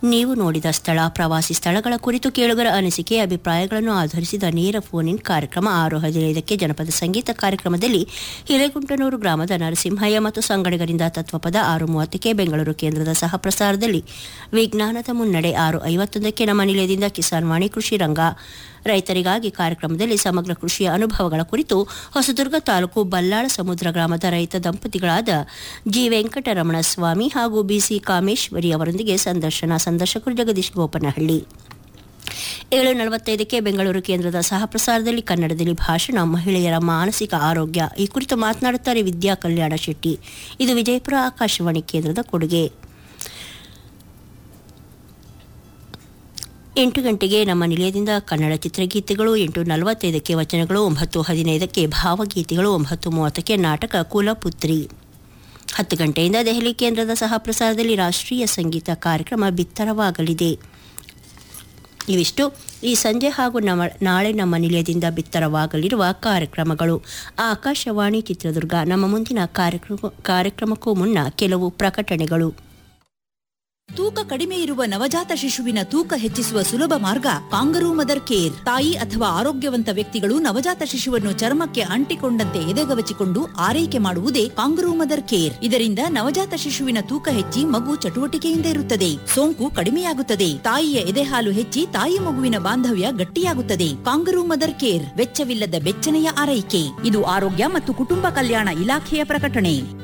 ನೀವು ನೋಡಿದ ಸ್ಥಳ ಪ್ರವಾಸಿ ಸ್ಥಳಗಳ ಕುರಿತು ಕೇಳುಗರ ಅನಿಸಿಕೆ ಅಭಿಪ್ರಾಯಗಳನ್ನು ಆಧರಿಸಿದ ನೇರ ಫೋನ್ ಇನ್ ಕಾರ್ಯಕ್ರಮ ಆರು ಹದಿನೈದಕ್ಕೆ ಜನಪದ ಸಂಗೀತ ಕಾರ್ಯಕ್ರಮದಲ್ಲಿ ಹಿರೇಗುಂಟನೂರು ಗ್ರಾಮದ ನರಸಿಂಹಯ್ಯ ಮತ್ತು ಸಂಗಡಿಗರಿಂದ ತತ್ವಪದ ಆರು ಮೂವತ್ತಕ್ಕೆ ಬೆಂಗಳೂರು ಕೇಂದ್ರದ ಸಹ ಪ್ರಸಾರದಲ್ಲಿ ವಿಜ್ಞಾನದ ಮುನ್ನಡೆ ಆರು ಐವತ್ತೊಂದಕ್ಕೆ ನಮ್ಮ ನಿಲಯದಿಂದ ಕಿಸಾನ್ ವಾಣಿ ಕೃಷಿ ರಂಗ ರೈತರಿಗಾಗಿ ಕಾರ್ಯಕ್ರಮದಲ್ಲಿ ಸಮಗ್ರ ಕೃಷಿಯ ಅನುಭವಗಳ ಕುರಿತು ಹೊಸದುರ್ಗ ತಾಲೂಕು ಬಲ್ಲಾಳ ಸಮುದ್ರ ಗ್ರಾಮದ ರೈತ ದಂಪತಿಗಳಾದ ಜಿ ವೆಂಕಟರಮಣ ಸ್ವಾಮಿ ಹಾಗೂ ಬಿಸಿ ಕಾಮೇಶ್ವರಿ ಅವರೊಂದಿಗೆ ಸಂದರ್ಶನ ಸಂದರ್ಶಕರು ಜಗದೀಶ್ ಗೋಪನಹಳ್ಳಿ ಏಳು ನಲವತ್ತೈದಕ್ಕೆ ಬೆಂಗಳೂರು ಕೇಂದ್ರದ ಸಹ ಪ್ರಸಾರದಲ್ಲಿ ಕನ್ನಡದಲ್ಲಿ ಭಾಷಣ ಮಹಿಳೆಯರ ಮಾನಸಿಕ ಆರೋಗ್ಯ ಈ ಕುರಿತು ಮಾತನಾಡುತ್ತಾರೆ ವಿದ್ಯಾ ಕಲ್ಯಾಣ ಶೆಟ್ಟಿ ಇದು ವಿಜಯಪುರ ಆಕಾಶವಾಣಿ ಕೇಂದ್ರದ ಕೊಡುಗೆ ಎಂಟು ಗಂಟೆಗೆ ನಮ್ಮ ನಿಲಯದಿಂದ ಕನ್ನಡ ಚಿತ್ರಗೀತೆಗಳು ಎಂಟು ನಲವತ್ತೈದಕ್ಕೆ ವಚನಗಳು ಒಂಬತ್ತು ಹದಿನೈದಕ್ಕೆ ಭಾವಗೀತೆಗಳು ಒಂಬತ್ತು ಮೂವತ್ತಕ್ಕೆ ನಾಟಕ ಕುಲಪುತ್ರಿ ಹತ್ತು ಗಂಟೆಯಿಂದ ದೆಹಲಿ ಕೇಂದ್ರದ ಸಹ ಪ್ರಸಾರದಲ್ಲಿ ರಾಷ್ಟ್ರೀಯ ಸಂಗೀತ ಕಾರ್ಯಕ್ರಮ ಬಿತ್ತರವಾಗಲಿದೆ ಇವಿಷ್ಟು ಈ ಸಂಜೆ ಹಾಗೂ ನಮ್ಮ ನಾಳೆ ನಮ್ಮ ನಿಲಯದಿಂದ ಬಿತ್ತರವಾಗಲಿರುವ ಕಾರ್ಯಕ್ರಮಗಳು ಆಕಾಶವಾಣಿ ಚಿತ್ರದುರ್ಗ ನಮ್ಮ ಮುಂದಿನ ಕಾರ್ಯಕ್ರಮ ಕಾರ್ಯಕ್ರಮಕ್ಕೂ ಮುನ್ನ ಕೆಲವು ಪ್ರಕಟಣೆಗಳು ತೂಕ ಕಡಿಮೆ ಇರುವ ನವಜಾತ ಶಿಶುವಿನ ತೂಕ ಹೆಚ್ಚಿಸುವ ಸುಲಭ ಮಾರ್ಗ ಕಾಂಗರೂ ಮದರ್ ಕೇರ್ ತಾಯಿ ಅಥವಾ ಆರೋಗ್ಯವಂತ ವ್ಯಕ್ತಿಗಳು ನವಜಾತ ಶಿಶುವನ್ನು ಚರ್ಮಕ್ಕೆ ಅಂಟಿಕೊಂಡಂತೆ ಎದೆಗವಚಿಕೊಂಡು ಆರೈಕೆ ಮಾಡುವುದೇ ಕಾಂಗರೂ ಮದರ್ ಕೇರ್ ಇದರಿಂದ ನವಜಾತ ಶಿಶುವಿನ ತೂಕ ಹೆಚ್ಚಿ ಮಗು ಚಟುವಟಿಕೆಯಿಂದ ಇರುತ್ತದೆ ಸೋಂಕು ಕಡಿಮೆಯಾಗುತ್ತದೆ ತಾಯಿಯ ಎದೆಹಾಲು ಹೆಚ್ಚಿ ತಾಯಿ ಮಗುವಿನ ಬಾಂಧವ್ಯ ಗಟ್ಟಿಯಾಗುತ್ತದೆ ಕಾಂಗರೂ ಮದರ್ ಕೇರ್ ವೆಚ್ಚವಿಲ್ಲದ ಬೆಚ್ಚನೆಯ ಆರೈಕೆ ಇದು ಆರೋಗ್ಯ ಮತ್ತು ಕುಟುಂಬ ಕಲ್ಯಾಣ ಇಲಾಖೆಯ ಪ್ರಕಟಣೆ